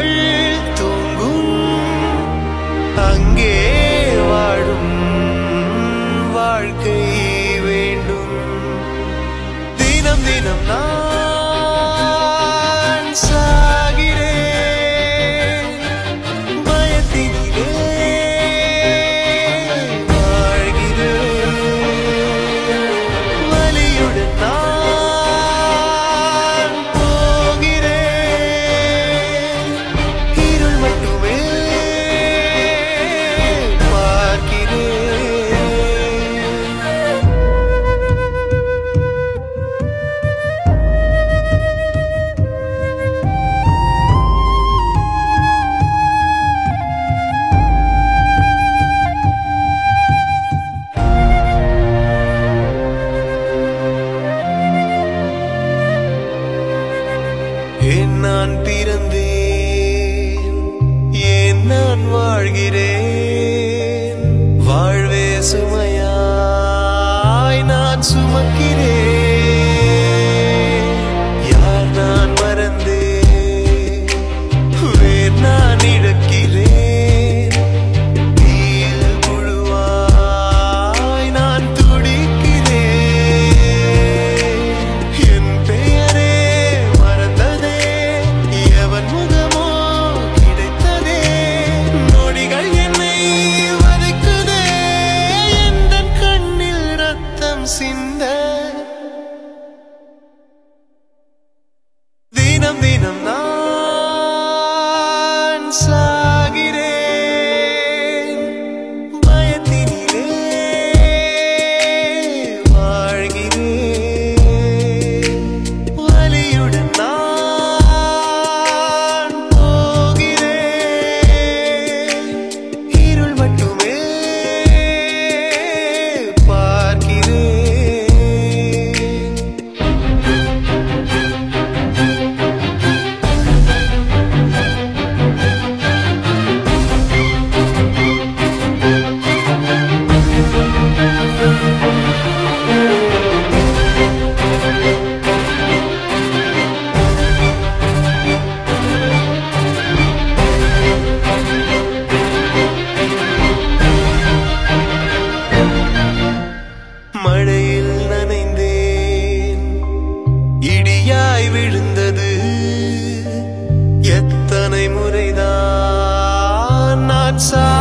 தூங்கும் அங்கே வாழும் வாழ்க்கை வேண்டும் தினம் தினம் நான் சாகிறேன் பயத்தினிலே வாழ்கிறேன் வலியுடன் நான் போகிறேன் இருள் மட்டுமே பார்க்கிறேன் ஏன் நான் பிறந்தேன் ஏன் நான் வாழ்கிறேன் வாழ்வே சுமையாய் நான் சுமக்கிறேன் யார் நான் மறந்தேன் வேர் நான் இழக்கிறேன் தீயில் புழுவாய் நான் துடிக்கிறேன் என் பெயரே மறந்ததே எவன் முகமோ கிடைத்ததே நொடிகள் என்னை வதைக்குதே எந்தன் கண்ணில் ரத்தம் சிந்த தினம் தினம் நான் சாகிறேன் பயத்தினிலே வாழ்கிறேன் வலியுடன் நான் போகிறேன் இருள் மட்டுமே பார்க்கிறேன் மழையில் நனைந்தேன் இடியாய் விழுந்தது எத்தனை முறைதான் நான் சா